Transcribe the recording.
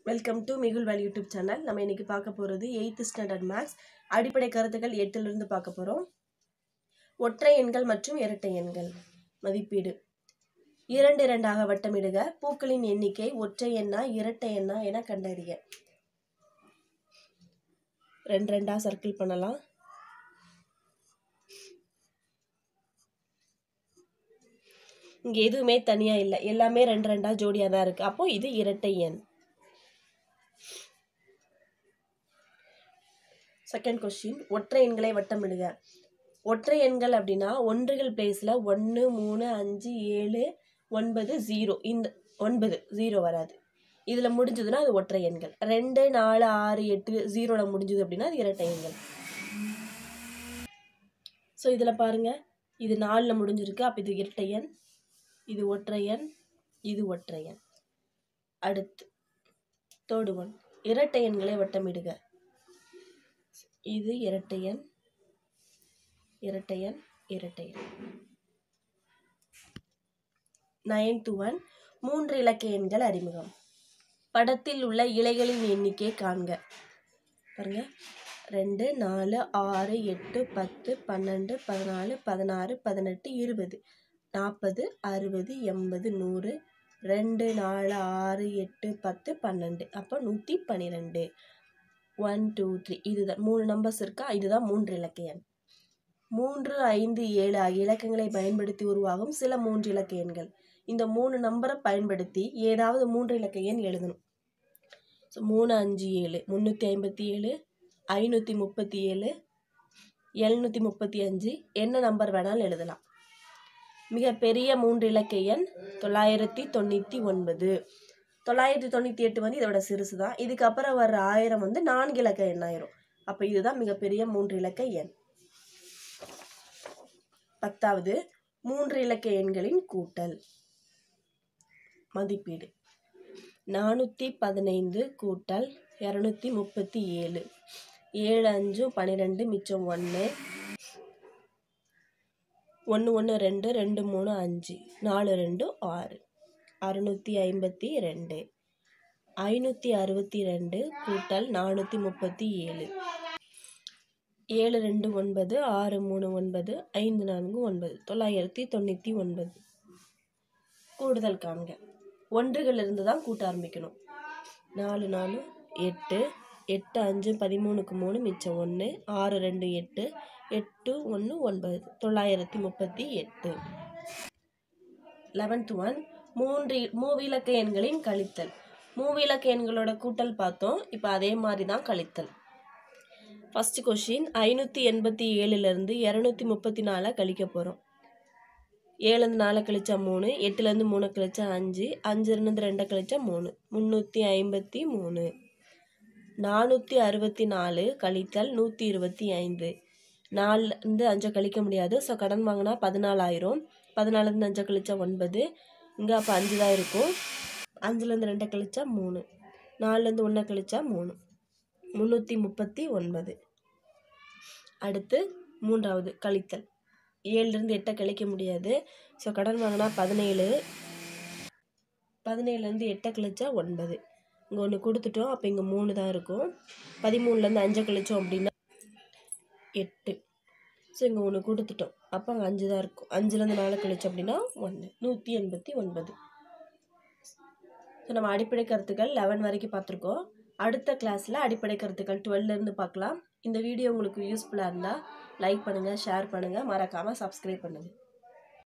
welcome to மிகுல் வேல் YouTube channel நம்ம இன்னைக்கு பார்க்க போகிறது எயித்து ஸ்டாண்டர்ட் மேக்ஸ் அடிப்படை கருத்துக்கள் எட்டிலிருந்து பார்க்க போகிறோம் ஒற்றை எண்கள் மற்றும் இரட்டை எண்கள் மதிப்பீடு இரண்டு இரண்டாக வட்டமிடுக பூக்களின் எண்ணிக்கை ஒற்றை எண்ணா இரட்டை எண்ணா என கண்டறிய ரெண்டு ரெண்டா சர்க்கிள் பண்ணலாம் இங்கே எதுவுமே தனியாக இல்லை எல்லாமே ரெண்டு ரெண்டா ஜோடியாக தான் இருக்குது அப்போ இது இரட்டை எண் செகண்ட் கொஸ்டின் ஒற்றை எண்களை வட்டமிடுக ஒற்றை எண்கள் அப்படின்னா ஒன்றுகள் பிளேஸில் ஒன்று மூணு அஞ்சு ஏழு ஒன்பது ஜீரோ இந்த ஒன்பது ஜீரோ வராது இதில் முடிஞ்சதுன்னா அது ஒற்றை எண்கள் ரெண்டு நாலு ஆறு எட்டு ஜீரோவில் முடிஞ்சது அப்படின்னா அது இரட்டை எண்கள் ஸோ இதில் பாருங்கள் இது நாலில் முடிஞ்சிருக்கு அப்போ இது இரட்டை எண் இது ஒற்றை எண் இது ஒற்றை எண் அடுத்து தேர்டு ஒன் இரட்டை எண்களை வட்டமிடுக இது இரட்டை எண் இரட்டை எண் இரட்டை எண் நைன்த் ஒன் மூன்று இலக்க எண்கள் அறிமுகம் படத்தில் உள்ள இலைகளின் எண்ணிக்கை காண்க பாருங்க ரெண்டு நாலு ஆறு எட்டு பத்து பன்னெண்டு பதினாலு பதினாறு பதினெட்டு இருபது நாற்பது அறுபது எண்பது நூறு ரெண்டு நாலு ஆறு எட்டு பத்து பன்னெண்டு அப்போ நூற்றி பன்னிரெண்டு ஒன் டூ த்ரீ இதுதான் மூணு நம்பர்ஸ் இருக்கா இதுதான் மூன்று இலக்க எண் மூன்று ஐந்து ஏழு ஆகிய இலக்கங்களை பயன்படுத்தி உருவாகும் சில மூன்று இலக்க எண்கள் இந்த மூணு நம்பரை பயன்படுத்தி ஏதாவது மூன்று இலக்க எண் எழுதணும் ஸோ மூணு அஞ்சு ஏழு முந்நூற்றி ஐம்பத்தி ஏழு ஐநூற்றி முப்பத்தி ஏழு எழுநூற்றி முப்பத்தி அஞ்சு என்ன நம்பர் வேணாலும் எழுதலாம் மிகப்பெரிய மூன்று இலக்க எண் தொள்ளாயிரத்தி தொண்ணூற்றி ஒன்பது தொள்ளாயிரத்தி தொண்ணூற்றி எட்டு வந்து இதோட சிறுசு தான் இதுக்கப்புறம் வர்ற ஆயிரம் வந்து நான்கு இலக்க எண் ஆயிரும் அப்போ இதுதான் மிகப்பெரிய மூன்று இலக்க எண் பத்தாவது மூன்று இலக்க எண்களின் கூட்டல் மதிப்பீடு நானூற்றி பதினைந்து கூட்டல் இரநூத்தி முப்பத்தி ஏழு ஏழு அஞ்சு பன்னிரெண்டு மிச்சம் ஒன்று ஒன்று ஒன்று ரெண்டு ரெண்டு மூணு அஞ்சு நாலு ரெண்டு ஆறு அறுநூற்றி ஐம்பத்தி ரெண்டு ஐநூற்றி அறுபத்தி ரெண்டு கூட்டல் நானூற்றி முப்பத்தி ஏழு ஏழு ரெண்டு ஒன்பது ஆறு மூணு ஒன்பது ஐந்து நான்கு ஒன்பது தொள்ளாயிரத்தி தொண்ணூற்றி ஒன்பது கூடுதல் காண்க ஒன்றுகளிலிருந்து தான் கூட்ட ஆரம்பிக்கணும் நாலு நாலு எட்டு எட்டு அஞ்சு பதிமூணுக்கு மூணு மிச்சம் ஒன்று ஆறு ரெண்டு எட்டு எட்டு ஒன்று ஒன்பது தொள்ளாயிரத்தி முப்பத்தி எட்டு லெவன்த் ஒன் மூன்று மூவிலக்க எண்களின் கழித்தல் மூவிலக்க எண்களோட கூட்டல் பார்த்தோம் இப்போ அதே மாதிரி தான் கழித்தல் ஃபஸ்ட்டு கொஷின் ஐநூற்றி எண்பத்தி ஏழுலேருந்து இரநூத்தி முப்பத்தி நாலை கழிக்க போகிறோம் ஏழுலேருந்து நாலை கழிச்சா மூணு எட்டுலேருந்து மூணு கழிச்சா அஞ்சு அஞ்சுலேருந்து ரெண்டை கழிச்சா மூணு முந்நூற்றி ஐம்பத்தி மூணு நானூற்றி அறுபத்தி நாலு கழித்தல் நூற்றி இருபத்தி ஐந்து நாலுலேருந்து அஞ்சை கழிக்க முடியாது ஸோ கடன் வாங்கினா பதினாலாயிரம் பதினாலுலேருந்து அஞ்சை கழிச்சா ஒன்பது இங்கே அப்போ அஞ்சு தான் இருக்கும் அஞ்சுலேருந்து ரெண்டை கழிச்சா மூணு நாலுலேருந்து ஒன்றை கழிச்சா மூணு முந்நூற்றி முப்பத்தி ஒன்பது அடுத்து மூன்றாவது கழித்தல் ஏழுலேருந்து எட்டை கழிக்க முடியாது ஸோ கடன் வாங்கினா பதினேழு பதினேழுலேருந்து எட்டை கழிச்சா ஒன்பது இங்கே ஒன்று கொடுத்துட்டோம் அப்போ இங்கே மூணு தான் இருக்கும் பதிமூணுலேருந்து அஞ்சை கழிச்சோம் அப்படின்னா எட்டு ஸோ இங்கே ஒன்று கொடுத்துட்டோம் அப்போ அங்கே அஞ்சு தான் இருக்கும் அஞ்சுலேருந்து நாலு கழிச்சோம் அப்படின்னா ஒன்று நூற்றி எண்பத்தி ஒன்பது ஸோ நம்ம அடிப்படை கருத்துக்கள் லெவன் வரைக்கும் பார்த்துருக்கோம் அடுத்த கிளாஸில் அடிப்படை கருத்துக்கள் டுவெல்லேருந்து பார்க்கலாம் இந்த வீடியோ உங்களுக்கு யூஸ்ஃபுல்லாக இருந்தால் லைக் பண்ணுங்கள் ஷேர் பண்ணுங்கள் மறக்காமல் சப்ஸ்கிரைப் பண்ணுங்கள்